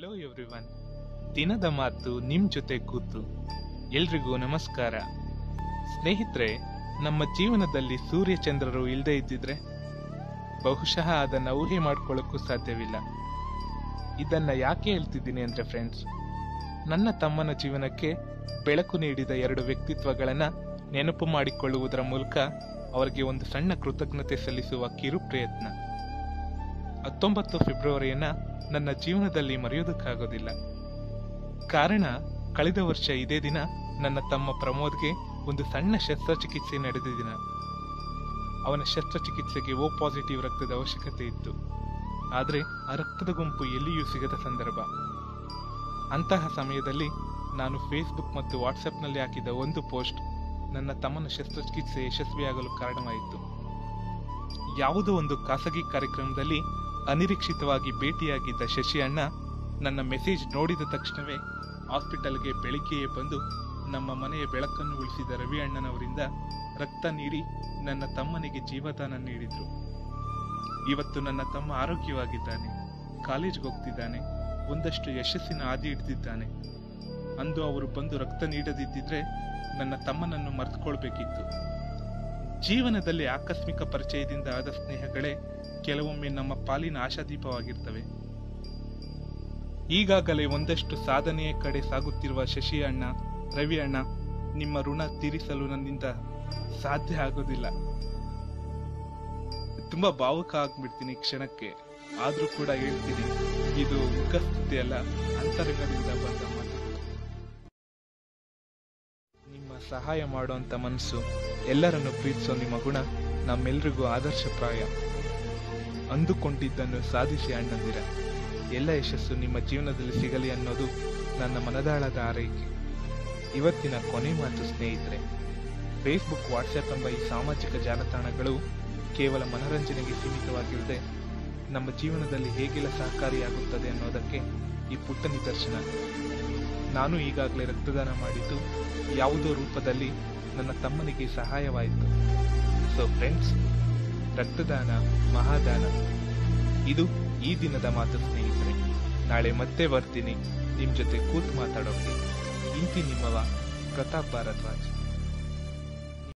hello everyone ದಿನದ ಮಾತು ನಿಮ್ ಜೊತೆ ಕೂತು ಎಲ್ರಿಗೂ ನಮಸ್ಕಾರ ಸ್ನೇಹಿತರೆ ನಮ್ಮ ಜೀವನದಲ್ಲಿ ಸೂರ್ಯ ಚಂದ್ರರು ಇಲ್ಲದೆ ಇದ್ದಿದ್ರೆ ಬಹುಶಃ ಅದನ್ನ ಊಹೆ ಮಾಡ್ಕೊಳ್ಳೋಕ್ಕೂ ಸಾಧ್ಯವಿಲ್ಲ ಇದನ್ನ ಯಾಕೆ ಹೇಳ್ತಿದ್ದೀನಿ ಅಂದ್ರೆ ಫ್ರೆಂಡ್ಸ್ ನನ್ನ ತಮ್ಮನ ಜೀವನಕ್ಕೆ ಬೆಳಕು ನೀಡಿದ ಎರಡು ವ್ಯಕ್ತಿತ್ವಗಳನ್ನ ನೆನಪು ಮಾಡಿಕೊಳ್ಳುವುದರ ಮೂಲಕ ಅವರಿಗೆ ಒಂದು ಸಣ್ಣ ಕೃತಜ್ಞತೆ ಸಲ್ಲಿಸುವ ಕಿರು ಪ್ರಯತ್ನ ಹತ್ತೊಂಬತ್ತು ಫೆಬ್ರವರಿಯನ್ನ ನನ್ನ ಜೀವನದಲ್ಲಿ ಮರೆಯೋದಕ್ಕಾಗೋದಿಲ್ಲ ಕಾರಣ ಕಳೆದ ವರ್ಷ ಇದೇ ದಿನ ನನ್ನ ತಮ್ಮ ಪ್ರಮೋದ್ಗೆ ಒಂದು ಸಣ್ಣ ಶಸ್ತ್ರಚಿಕಿತ್ಸೆ ನಡೆದ ದಿನ ಅವನ ಶಸ್ತ್ರಚಿಕಿತ್ಸೆಗೆ ಓ ಪಾಸಿಟಿವ್ ರಕ್ತದ ಅವಶ್ಯಕತೆ ಇತ್ತು ಆದರೆ ಆ ರಕ್ತದ ಗುಂಪು ಎಲ್ಲಿಯೂ ಸಿಗದ ಸಂದರ್ಭ ಅಂತಹ ಸಮಯದಲ್ಲಿ ನಾನು ಫೇಸ್ಬುಕ್ ಮತ್ತು ವಾಟ್ಸಪ್ನಲ್ಲಿ ಹಾಕಿದ ಒಂದು ಪೋಸ್ಟ್ ನನ್ನ ತಮ್ಮನ ಶಸ್ತ್ರಚಿಕಿತ್ಸೆ ಯಶಸ್ವಿಯಾಗಲು ಕಾರಣವಾಯಿತು ಯಾವುದೋ ಒಂದು ಖಾಸಗಿ ಕಾರ್ಯಕ್ರಮದಲ್ಲಿ ಅನಿರೀಕ್ಷಿತವಾಗಿ ಭೇಟಿಯಾಗಿದ್ದ ಶಶಿ ಅಣ್ಣ ನನ್ನ ಮೆಸೇಜ್ ನೋಡಿದ ತಕ್ಷಣವೇ ಹಾಸ್ಪಿಟಲ್ಗೆ ಬೆಳಿಗ್ಗೆಯೇ ಬಂದು ನಮ್ಮ ಮನೆಯ ಬೆಳಕನ್ನು ಉಳಿಸಿದ ರವಿ ಅಣ್ಣನವರಿಂದ ರಕ್ತ ನೀಡಿ ನನ್ನ ತಮ್ಮನಿಗೆ ಜೀವದಾನ ನೀಡಿದ್ರು ಇವತ್ತು ನನ್ನ ತಮ್ಮ ಆರೋಗ್ಯವಾಗಿದ್ದಾನೆ ಕಾಲೇಜ್ಗೆ ಹೋಗ್ತಿದ್ದಾನೆ ಒಂದಷ್ಟು ಯಶಸ್ಸಿನ ಹಾದಿ ಹಿಡಿದಿದ್ದಾನೆ ಅಂದು ಅವರು ಬಂದು ರಕ್ತ ನೀಡದಿದ್ದಿದ್ರೆ ನನ್ನ ತಮ್ಮನನ್ನು ಮರೆತುಕೊಳ್ಬೇಕಿತ್ತು ಜೀವನದಲ್ಲಿ ಆಕಸ್ಮಿಕ ಪರಿಚಯದಿಂದ ಆದ ಸ್ನೇಹಗಳೇ ಕೆಲವೊಮ್ಮೆ ನಮ್ಮ ಪಾಲಿನ ಆಶಾದೀಪವಾಗಿರ್ತವೆ ಈಗಾಗಲೇ ಒಂದಷ್ಟು ಸಾಧನೆಯ ಕಡೆ ಸಾಗುತ್ತಿರುವ ಶಶಿ ಅಣ್ಣ ರವಿ ಅಣ್ಣ ನಿಮ್ಮ ಋಣ ತೀರಿಸಲು ನನ್ನಿಂದ ಸಾಧ್ಯ ಆಗೋದಿಲ್ಲ ತುಂಬಾ ಭಾವುಕ ಆಗ್ಬಿಡ್ತೀನಿ ಈ ಕ್ಷಣಕ್ಕೆ ಆದ್ರೂ ಕೂಡ ಹೇಳ್ತೀನಿ ಇದು ಮುಖಸ್ಥಿತಿ ಅಲ್ಲ ಅಂತರಂಗದಿಂದ ಬಂದ ಮಾತು ನಿಮ್ಮ ಸಹಾಯ ಮಾಡುವಂತ ಮನಸ್ಸು ಎಲ್ಲರನ್ನು ಪ್ರೀತಿಸೋ ನಿಮ್ಮ ಗುಣ ನಮ್ಮೆಲ್ರಿಗೂ ಆದರ್ಶಪ್ರಾಯ ಅಂದುಕೊಂಡಿದ್ದನ್ನು ಸಾಧಿಸಿ ಅಣ್ಣಂದಿರ ಎಲ್ಲ ಯಶಸ್ಸು ನಿಮ್ಮ ಜೀವನದಲ್ಲಿ ಸಿಗಲಿ ಅನ್ನೋದು ನನ್ನ ಮನದಾಳದ ಆರೈಕೆ ಇವತ್ತಿನ ಕೊನೆ ಮಾತು ಸ್ನೇಹಿತರೆ ಫೇಸ್ಬುಕ್ ವಾಟ್ಸ್ಆಪ್ ಎಂಬ ಈ ಸಾಮಾಜಿಕ ಜಾಲತಾಣಗಳು ಕೇವಲ ಮನರಂಜನೆಗೆ ಸೀಮಿತವಾಗಿರದೆ ನಮ್ಮ ಜೀವನದಲ್ಲಿ ಹೇಗೆಲ್ಲ ಸಹಕಾರಿಯಾಗುತ್ತದೆ ಅನ್ನೋದಕ್ಕೆ ಈ ಪುಟ್ಟ ನಿದರ್ಶನ ನಾನು ಈಗಾಗಲೇ ರಕ್ತದಾನ ಮಾಡಿದ್ದು ಯಾವುದೋ ರೂಪದಲ್ಲಿ ನನ್ನ ತಮ್ಮನಿಗೆ ಸಹಾಯವಾಯಿತು ಸೊ ಫ್ರೆಂಡ್ಸ್ ರಕ್ತದಾನ ಮಹಾದಾನ ಇದು ಈ ದಿನದ ಮಾತು ಸ್ನೇಹಿತರೆ ನಾಳೆ ಮತ್ತೆ ಬರ್ತೀನಿ ನಿಮ್ ಜೊತೆ ಕೂತ್ ಮಾತಾಡೋಕೆ ಇಂತಿ ನಿಮ್ಮವ ಪ್ರತಾಪ್ ಭಾರದ್ವಾಜ್